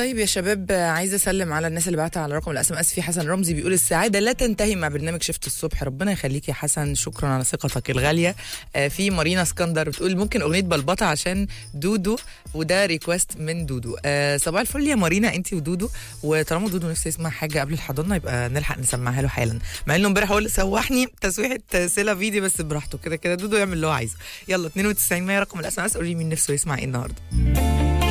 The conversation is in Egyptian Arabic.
طيب يا شباب عايزه اسلم على الناس اللي بعتها على رقم الاس ام اس في حسن رمزي بيقول السعاده لا تنتهي مع برنامج شفت الصبح ربنا يخليك يا حسن شكرا على ثقتك الغاليه آه، في مارينا اسكندر بتقول ممكن اغنيه بلبطه عشان دودو وده ريكوست من دودو آه، صباح الفل يا مارينا انت ودودو وطالما دودو نفسه يسمع حاجه قبل الحضانه يبقى نلحق نسمعها له حالا مع انه امبارح هو اللي سوحني تسويحه سيلا فيديو بس براحته كده كده دودو يعمل اللي هو عايزه يلا 92 رقم الاس ام اس قولي مين نفسه يسمع ايه النهارده